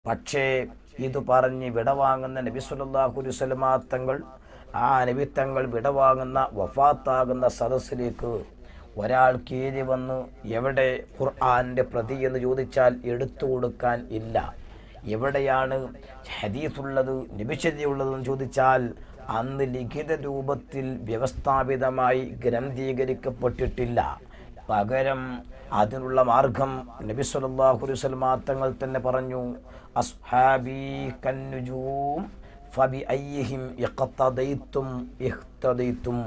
പക്ഷേ ഇത് പറഞ്ഞ് വിടവാങ്ങുന്ന നബി സല്ലല്ലാഹു അലൈഹി വസല്ലമ തങ്ങൾ ആ നബിത്തങ്ങൾ വിടവാങ്ങുന്ന വഫാത്താകുന്ന സദസ്സിലേക്ക് ഒരാൾ കീഴി വന്ന് എവിടെ ഖുർആന്റെ പ്രതി എന്ന് ചോദിച്ചാൽ എടുത്തു കൊടുക്കാൻ ഇല്ല എവിടെയാണ് ഹദീസുള്ളത് നിബിശതിയുള്ളതെന്ന് ചോദിച്ചാൽ അന്ന് ലിഖിത രൂപത്തിൽ വ്യവസ്ഥാപിതമായി ഗ്രന്ഥീകരിക്കപ്പെട്ടിട്ടില്ല പകരം അതിനുള്ള മാർഗം നബി സല്ലല്ലാഹു അലൈഹി വസല്ലമ തങ്ങൾ തന്നെ പറഞ്ഞു അസ്ഹാബി കന്നുജൂം ഫബി അയ്യിഹിം ഇഖ്തദൈത്തും ഇഹ്തദൈത്തും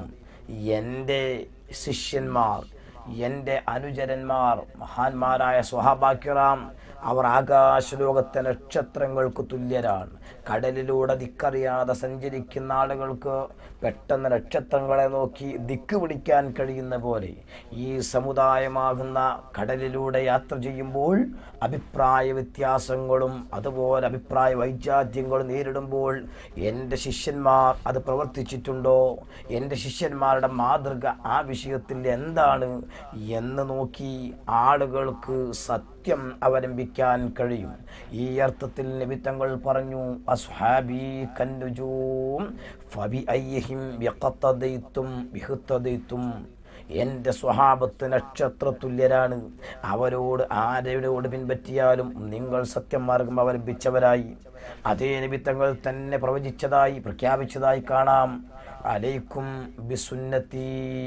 എൻ്റെ ശിഷ്യന്മാർ എൻ്റെ അനുചരന്മാർ മഹാന്മാരായ സ്വഹാബാക്കിറാം അവർ ആകാശലോകത്തെ നക്ഷത്രങ്ങൾക്ക് തുല്യരാണ് കടലിലൂടെ ദിക്കറിയാതെ സഞ്ചരിക്കുന്ന ആളുകൾക്ക് പെട്ടെന്ന് നക്ഷത്രങ്ങളെ നോക്കി ദിക്ക് പിടിക്കാൻ കഴിയുന്ന പോലെ ഈ സമുദായമാകുന്ന കടലിലൂടെ യാത്ര ചെയ്യുമ്പോൾ അഭിപ്രായ വ്യത്യാസങ്ങളും അതുപോലെ അഭിപ്രായ വൈജാത്യങ്ങളും നേരിടുമ്പോൾ എൻ്റെ ശിഷ്യന്മാർ അത് പ്രവർത്തിച്ചിട്ടുണ്ടോ എൻ്റെ ശിഷ്യന്മാരുടെ മാതൃക ആ വിഷയത്തിൽ എന്താണ് എന്ന് നോക്കി ആളുകൾക്ക് സത്യം അവലംബിക്കാൻ കഴിയും ഈ അർത്ഥത്തിൽ നബിത്തങ്ങൾ പറഞ്ഞു അസ്ഹാബി കന്നുജൂം ഫബി അയ്യഹിം യഖത്തദൈത്തും ബിഹുത്തദൈത്തും എൻ്റെ സ്വഹാബത്ത് നക്ഷത്ര തുല്യരാണ് അവരോട് ആരോട് പിൻപറ്റിയാലും നിങ്ങൾ സത്യമാർഗം അവലംബിച്ചവരായി അതേ നിമിത്തങ്ങൾ തന്നെ പ്രവചിച്ചതായി പ്രഖ്യാപിച്ചതായി കാണാം അലൈക്കും ബിസുന്നത്തി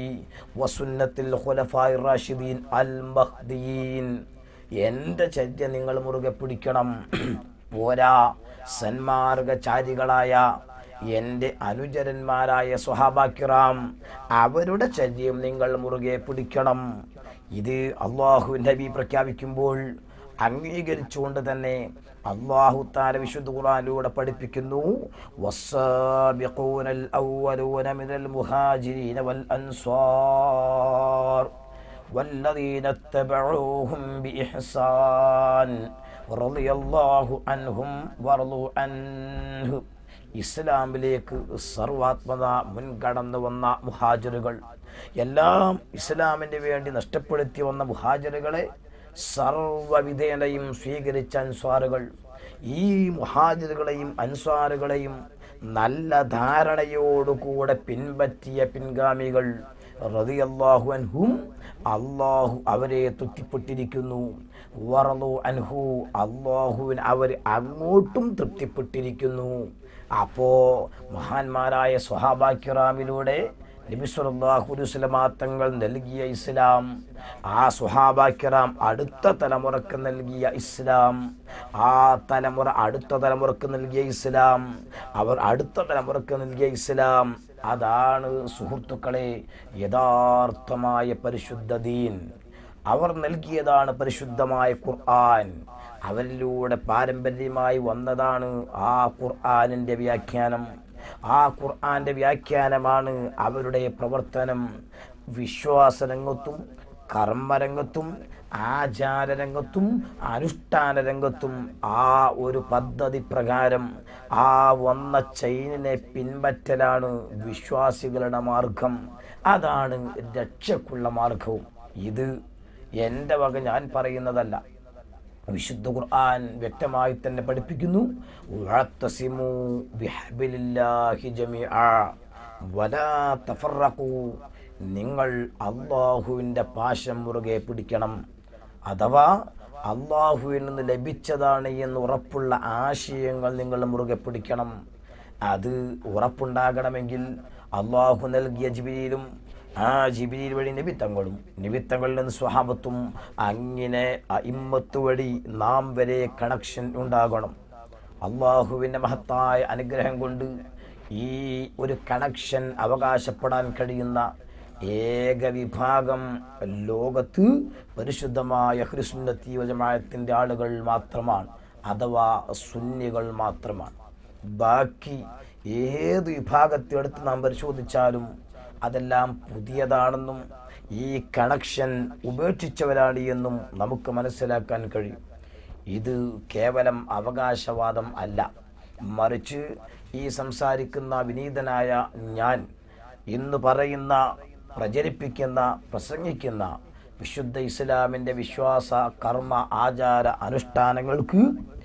വസുന്നത്തിൽ ഖുലഫായി റാഷിദീൻ അൽ മഹ്ദിയീൻ എൻ്റെ ചര്യ നിങ്ങൾ മുറുകെ പിടിക്കണം പോരാ സന്മാർഗചാരികളായ എൻ്റെ അനുചരന്മാരായ സ്വഹാബാക്കിറാം അവരുടെ ചര്യം നിങ്ങൾ മുറുകെ പിടിക്കണം ഇത് അള്ളാഹു നബി പ്രഖ്യാപിക്കുമ്പോൾ അംഗീകരിച്ചുകൊണ്ട് തന്നെ അള്ളാഹു താല വിശുദ്ധ ഖുർആനിലൂടെ പഠിപ്പിക്കുന്നു വസ്സാബിഖൂനൽ അവ്വലൂന മിനൽ മുഹാജിരീന വൽ അൻസ്വാർ والذين اتبعوهم بإحسان رضي الله عنهم ورضوا عنه ഇസ്ലാമിലേക്ക് സർവാത്മത മുൻകടന്നു വന്ന മുഹാജറുകൾ എല്ലാം ഇസ്ലാമിന് വേണ്ടി നഷ്ടപ്പെടുത്തി വന്ന മുഹാജറുകളെ സർവവിധേനയും സ്വീകരിച്ച അൻസ്വാറുകൾ ഈ മുഹാജറുകളെയും അൻസ്വാറുകളെയും നല്ല ധാരണയോടുകൂടെ പിൻപറ്റിയ പിൻഗാമികൾ റളിയല്ലാഹു അൻഹും അള്ളാഹു അവരെ തൃപ്തിപ്പെട്ടിരിക്കുന്നു വറലു അൻഹു അള്ളാഹുവിന് അവർ അങ്ങോട്ടും തൃപ്തിപ്പെട്ടിരിക്കുന്നു അപ്പോ മഹാന്മാരായ സ്വഹാബാക്കിറാമിലൂടെ നബി സല്ലല്ലാഹു അലൈഹി വസല്ലമ തങ്ങൾ നൽകിയ ഇസ്ലാം ആ സ്വഹാബാക്കിറാം അടുത്ത തലമുറക്ക് നൽകിയ ഇസ്ലാം ആ തലമുറ അടുത്ത തലമുറക്ക് നൽകിയ ഇസ്ലാം അവർ അടുത്ത തലമുറക്ക് നൽകിയ ഇസ്ലാം അതാണ് സുഹൃത്തുക്കളെ യഥാർത്ഥമായ പരിശുദ്ധ ദീൻ അവർ നൽകിയതാണ് പരിശുദ്ധമായ ഖുർആൻ അവരിലൂടെ പാരമ്പര്യമായി വന്നതാണ് ആ ഖുർആനിൻ്റെ വ്യാഖ്യാനം ആ ഖുർആന്റെ വ്യാഖ്യാനമാണ് അവരുടെ പ്രവർത്തനം വിശ്വാസരംഗത്തും കർമ്മരംഗത്തും ആചാരരംഗത്തും അനുഷ്ഠാന രംഗത്തും ആ ഒരു പദ്ധതി പ്രകാരം ആ വന്ന ചൈനിനെ പിൻപറ്റലാണ് വിശ്വാസികളുടെ മാർഗം അതാണ് രക്ഷക്കുള്ള മാർഗവും ഇത് എൻ്റെ വക ഞാൻ പറയുന്നതല്ല വിശുദ്ധ ഖുർആൻ വ്യക്തമായി തന്നെ പഠിപ്പിക്കുന്നു വഅത്തസിമു ബിഹബ്ലില്ലാഹി ജമീഅ വലാ തഫറഖു നിങ്ങൾ അള്ളാഹുവിൻ്റെ പാശം മുറുകെ പിടിക്കണം അഥവാ അള്ളാഹുവിൽ നിന്ന് ലഭിച്ചതാണ് എന്ന് ഉറപ്പുള്ള ആശയങ്ങൾ നിങ്ങൾ മുറുകെ പിടിക്കണം അത് ഉറപ്പുണ്ടാകണമെങ്കിൽ അള്ളാഹു നൽകിയ ജിബിരിയിലും ആ ജിബിരിയിൽ വഴി നിമിത്തങ്ങളും നിമിത്തങ്ങളിൽ നിന്ന് സ്വഹാബത്തും അങ്ങനെ ഇമ്മത്ത് വഴി നാം വരെ കണക്ഷൻ ഉണ്ടാകണം അള്ളാഹുവിൻ്റെ മഹത്തായ അനുഗ്രഹം കൊണ്ട് ഈ ഒരു കണക്ഷൻ അവകാശപ്പെടാൻ കഴിയുന്ന ഏക വിഭാഗം ലോകത്ത് പരിശുദ്ധമായ ഹൃസുന്നത്തി ജമായത്തിൻ്റെ ആളുകൾ മാത്രമാണ് അഥവാ സുന്നികൾ മാത്രമാണ് ബാക്കി ഏത് വിഭാഗത്തെ എടുത്ത് നാം പരിശോധിച്ചാലും അതെല്ലാം പുതിയതാണെന്നും ഈ കണക്ഷൻ ഉപേക്ഷിച്ചവരാണ് എന്നും നമുക്ക് മനസ്സിലാക്കാൻ കഴിയും ഇത് കേവലം അവകാശവാദം അല്ല മറിച്ച് ഈ സംസാരിക്കുന്ന വിനീതനായ ഞാൻ ഇന്ന് പറയുന്ന പ്രചരിപ്പിക്കുന്ന പ്രസംഗിക്കുന്ന വിശുദ്ധ ഇസ്ലാമിൻ്റെ വിശ്വാസ കർമ്മ ആചാര അനുഷ്ഠാനങ്ങൾക്ക്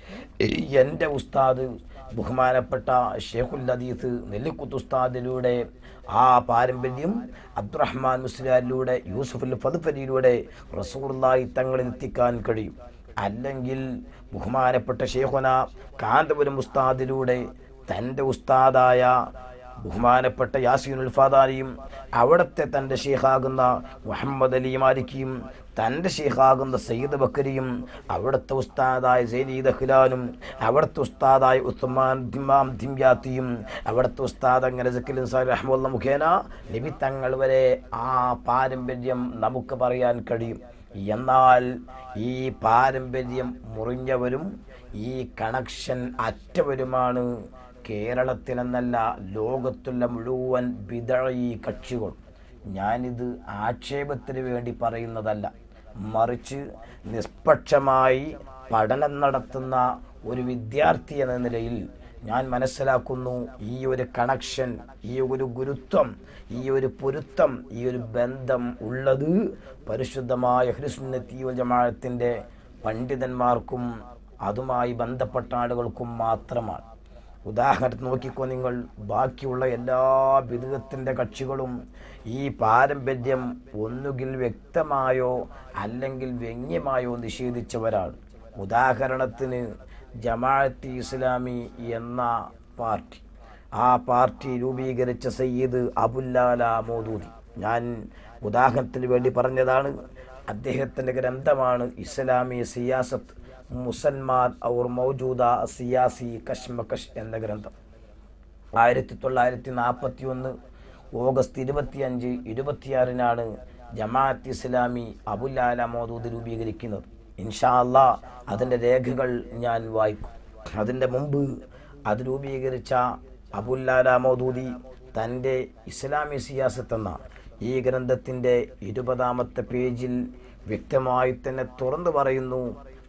എൻ്റെ ഉസ്താദ് ബഹുമാനപ്പെട്ട ഷേഖുൽ ഹദീസ് നെല്ലിക്കുത്ത് ഉസ്താദിലൂടെ ആ പാരമ്പര്യം അബ്ദുറഹ്മാൻ മുസ്ലിയാരിലൂടെ യൂസുഫുൽ ഫതുഫലിയിലൂടെ റസൂർലായി തങ്ങളിൽ എത്തിക്കാൻ കഴിയും അല്ലെങ്കിൽ ബഹുമാനപ്പെട്ട ഷേഖുന കാന്തപുരം ഉസ്താദിലൂടെ തൻ്റെ ഉസ്താദായ ബഹുമാനപ്പെട്ട യാസീനുൽ ഫാദാനിയും അവിടുത്തെ തൻ്റെ ഷെയ്ഖാകുന്ന മുഹമ്മദ് അലി മാലിക്കിയും തൻ്റെ ഷെയ്ഖാകുന്ന സയ്യിദ് ബക്കരിയും അവിടുത്തെ ഉസ്താദായ സൈനീദ് അഖ്ലാനും അവിടുത്തെ ഉസ്താദായ ഉസ്മാൻ ദിമാം ദിംയാത്തിയും അവിടുത്തെ ഉസ്താദ് അങ്ങനെ സക്കിലിൻ സാഹിബ് റഹ്മുല്ല മുഖേന നബി തങ്ങൾ വരെ ആ പാരമ്പര്യം നമുക്ക് പറയാൻ കഴിയും എന്നാൽ ഈ പാരമ്പര്യം മുറിഞ്ഞവരും ഈ കണക്ഷൻ അറ്റവരുമാണ് കേരളത്തിലെന്നല്ല ലോകത്തുള്ള മുഴുവൻ വിതഴി കക്ഷികൾ ഞാനിത് ആക്ഷേപത്തിന് വേണ്ടി പറയുന്നതല്ല മറിച്ച് നിഷ്പക്ഷമായി പഠനം നടത്തുന്ന ഒരു വിദ്യാർത്ഥി എന്ന നിലയിൽ ഞാൻ മനസ്സിലാക്കുന്നു ഈ ഒരു കണക്ഷൻ ഈ ഒരു ഗുരുത്വം ഈ ഒരു പൊരുത്തം ഈ ഒരു ബന്ധം ഉള്ളത് പരിശുദ്ധമായ ഹൃസ്നത്തി ജമാഅത്തിൻ്റെ പണ്ഡിതന്മാർക്കും അതുമായി ബന്ധപ്പെട്ട ആളുകൾക്കും മാത്രമാണ് ഉദാഹരണത്തിന് നോക്കിക്കോ നിങ്ങൾ ബാക്കിയുള്ള എല്ലാ വിധത്തിൻ്റെ കക്ഷികളും ഈ പാരമ്പര്യം ഒന്നുകിൽ വ്യക്തമായോ അല്ലെങ്കിൽ വ്യംഗ്യമായോ നിഷേധിച്ചവരാണ് ഉദാഹരണത്തിന് ജമാഅത്ത് ഇസ്ലാമി എന്ന പാർട്ടി ആ പാർട്ടി രൂപീകരിച്ച സയ്യിദ് അബുല്ലാല മോദൂദി ഞാൻ ഉദാഹരണത്തിന് വേണ്ടി പറഞ്ഞതാണ് അദ്ദേഹത്തിൻ്റെ ഗ്രന്ഥമാണ് ഇസ്ലാമി സിയാസത്ത് മുസൽമാൻ ഔർ മൗജൂദ സിയാസി കശ്മകഷ് എന്ന ഗ്രന്ഥം ആയിരത്തി തൊള്ളായിരത്തി നാൽപ്പത്തി ഒന്ന് ഓഗസ്റ്റ് ഇരുപത്തിയഞ്ച് ഇരുപത്തിയാറിനാണ് ജമാഅത്ത് ഇസ്ലാമി അബുലാല മോദൂദ് രൂപീകരിക്കുന്നത് ഇൻഷാ അല്ലാ അതിൻ്റെ രേഖകൾ ഞാൻ വായിക്കും അതിൻ്റെ മുമ്പ് അത് രൂപീകരിച്ച അബുല്ലാല മോദൂദി തൻ്റെ ഇസ്ലാമി സിയാസത്ത് എന്ന ഈ ഗ്രന്ഥത്തിൻ്റെ ഇരുപതാമത്തെ പേജിൽ വ്യക്തമായി തന്നെ തുറന്നു പറയുന്നു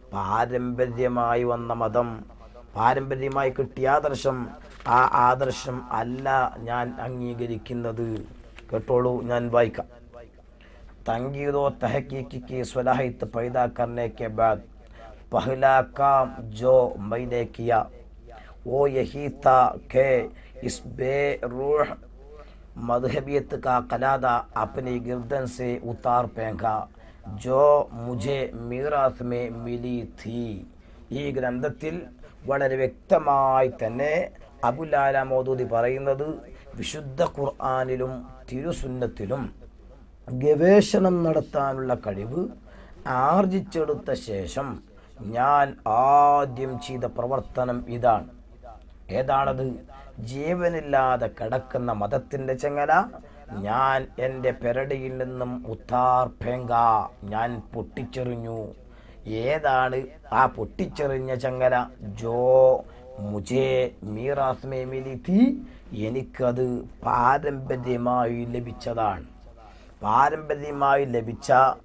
പാരമ്പര്യമായി വന്ന മതം പാരമ്പര്യമായി കിട്ടിയ ആദർശം ആ ആദർശം അല്ല ഞാൻ അംഗീകരിക്കുന്നത് കേട്ടോളൂ ഞാൻ വായിക്കാം तंगीदो तहकीकी की सलाहियत पैदा करने के बाद पहला काम जो मैंने किया वो यही था कि इस बेरूह मजहबियत का कलादा अपनी गर्दन से उतार फेंका जो मुझे മീറാസ് മേ മിലി थी ഈ ഗ്രന്ഥത്തിൽ വളരെ വ്യക്തമായി തന്നെ അബുലാല മോദൂദി പറയുന്നത് വിശുദ്ധ ഖുർആാനിലും തിരുസുന്നത്തിലും ഗവേഷണം നടത്താനുള്ള കഴിവ് ആർജിച്ചെടുത്ത ശേഷം ഞാൻ ആദ്യം ചെയ്ത പ്രവർത്തനം ഇതാണ് ഏതാണത് ജീവനില്ലാതെ കിടക്കുന്ന മതത്തിൻ്റെ ചങ്ങല ഞാൻ എൻ്റെ പെരടിയിൽ നിന്നും ഉത്താർ ഫെങ്ക ഞാൻ പൊട്ടിച്ചെറിഞ്ഞു ഏതാണ് ആ പൊട്ടിച്ചെറിഞ്ഞ ചങ്ങല ജോ മുജേ മീറാസ്മേ മിലിത്തി എനിക്കത് പാരമ്പര്യമായി ലഭിച്ചതാണ് പാരമ്പര്യമായി ലഭിച്ച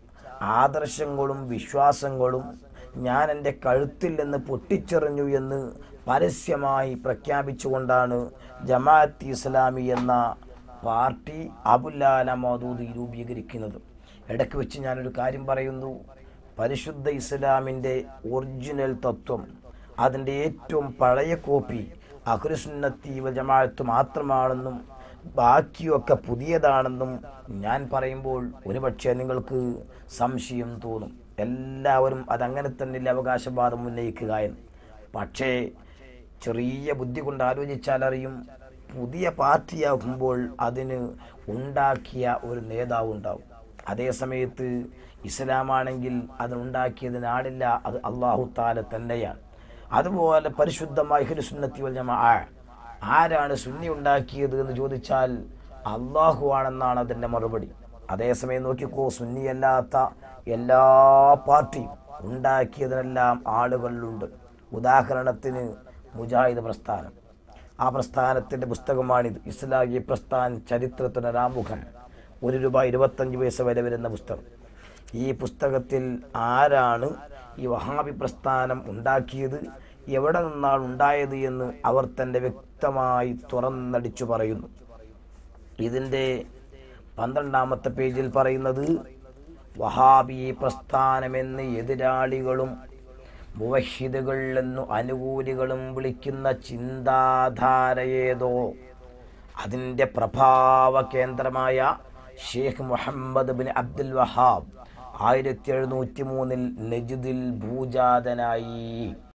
ആദർശങ്ങളും വിശ്വാസങ്ങളും ഞാൻ എൻ്റെ കഴുത്തിൽ നിന്ന് പൊട്ടിച്ചെറിഞ്ഞു എന്ന് പരസ്യമായി പ്രഖ്യാപിച്ചുകൊണ്ടാണ് ജമാഅത്ത് ഇസ്ലാമി എന്ന പാർട്ടി അബുല്ലാല മൗദൂദി രൂപീകരിക്കുന്നത് ഇടയ്ക്ക് വെച്ച് ഞാനൊരു കാര്യം പറയുന്നു പരിശുദ്ധ ഇസ്ലാമിൻ്റെ ഒറിജിനൽ തത്വം അതിൻ്റെ ഏറ്റവും പഴയ കോപ്പി അഹ്റുസുന്നത്തി വ ജമാഅത്ത് മാത്രമാണെന്നും ബാക്കിയൊക്കെ പുതിയതാണെന്നും ഞാൻ പറയുമ്പോൾ ഒരുപക്ഷെ നിങ്ങൾക്ക് സംശയം തോന്നും എല്ലാവരും അതങ്ങനെ തന്നെ അവകാശവാദം ഉന്നയിക്കുക എന്ന് പക്ഷേ ചെറിയ ബുദ്ധി കൊണ്ട് ആലോചിച്ചാൽ അറിയും പുതിയ പാർട്ടിയാകുമ്പോൾ അതിന് ഉണ്ടാക്കിയ ഒരു നേതാവ് ഉണ്ടാവും അതേ സമയത്ത് ഇസ്ലാമാണെങ്കിൽ അതിനുണ്ടാക്കിയതിന് ആളില്ല അത് അള്ളാഹു താല തന്നെയാണ് അതുപോലെ പരിശുദ്ധമായ ഹിരുസുന്നത്തി വൽ ജമാ ആരാണ് സുന്നി ഉണ്ടാക്കിയത് എന്ന് ചോദിച്ചാൽ അള്ളാഹു ആണെന്നാണ് അതിൻ്റെ മറുപടി അതേസമയം നോക്കിക്കോ സുന്നിയല്ലാത്ത എല്ലാ പാർട്ടിയും ഉണ്ടാക്കിയതിനെല്ലാം ആളുകളിലുണ്ട് ഉദാഹരണത്തിന് മുജാഹിദ് പ്രസ്ഥാനം ആ പ്രസ്ഥാനത്തിൻ്റെ പുസ്തകമാണിത് ഇസ്ലാഹി പ്രസ്ഥാൻ ചരിത്രത്തിന് രാമുഖം ഒരു രൂപ ഇരുപത്തഞ്ച് പൈസ വരെ വരുന്ന പുസ്തകം ഈ പുസ്തകത്തിൽ ആരാണ് ഈ വഹാബി പ്രസ്ഥാനം ഉണ്ടാക്കിയത് എവിടെ നിന്നാണ് ഉണ്ടായത് എന്ന് അവർ തന്നെ വ്യക്തമായി തുറന്നടിച്ചു പറയുന്നു ഇതിൻ്റെ പന്ത്രണ്ടാമത്തെ പേജിൽ പറയുന്നത് വഹാബി പ്രസ്ഥാനമെന്ന് എതിരാളികളും മുവഹിദുകൾ എന്നു അനുകൂലികളും വിളിക്കുന്ന ചിന്താധാരയേതോ അതിൻ്റെ പ്രഭാവ കേന്ദ്രമായ Sheikh Muhammad bin Abdul Wahab ആയിരത്തി എഴുന്നൂറ്റി മൂന്നിൽ നജിദിൽ ഭൂജാതനായി